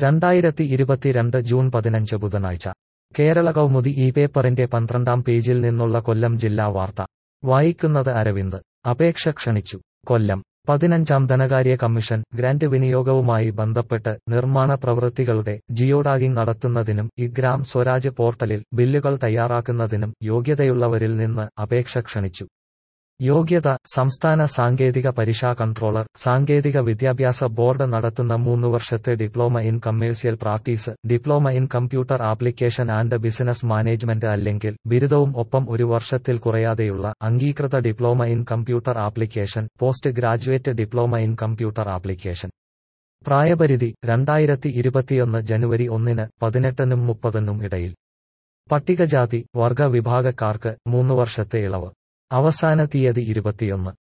രണ്ടായിരത്തി ഇരുപത്തിരണ്ട് ജൂൺ പതിനഞ്ച് ബുധനാഴ്ച കേരള കൗമുദി ഈ പേപ്പറിന്റെ പന്ത്രണ്ടാം പേജിൽ നിന്നുള്ള കൊല്ലം ജില്ലാ വാർത്ത വായിക്കുന്നത് അരവിന്ദ് അപേക്ഷ ക്ഷണിച്ചു കൊല്ലം പതിനഞ്ചാം ധനകാര്യ കമ്മീഷൻ ഗ്രാന്റ് വിനിയോഗവുമായി ബന്ധപ്പെട്ട് നിർമ്മാണ പ്രവൃത്തികളുടെ ജിയോടാഗിംഗ് നടത്തുന്നതിനും ഇഗ്രാം സ്വരാജ് പോർട്ടലിൽ ബില്ലുകൾ തയ്യാറാക്കുന്നതിനും യോഗ്യതയുള്ളവരിൽ നിന്ന് അപേക്ഷ ക്ഷണിച്ചു യോഗ്യത സംസ്ഥാന സാങ്കേതിക പരീക്ഷാ കൺട്രോളർ സാങ്കേതിക വിദ്യാഭ്യാസ ബോർഡ് നടത്തുന്ന മൂന്ന് വർഷത്തെ diploma in commercial practice diploma in computer application and business management അല്ലെങ്കിൽ ബിരുദവും ഒപ്പം ഒരു വർഷത്തിൽ കുറയാതെയുള്ള അംഗീകൃത diploma in computer application post graduate diploma in computer application പ്രായപരിധി രണ്ടായിരത്തി ഇരുപത്തിയൊന്ന് ജനുവരി ഒന്നിന് പതിനെട്ടിനും മുപ്പതിനും ഇടയിൽ പട്ടികജാതി വർഗ വിഭാഗക്കാർക്ക് മൂന്ന് വർഷത്തെ ഇളവ് അവസാന തീയതി ഇരുപത്തിയൊന്ന്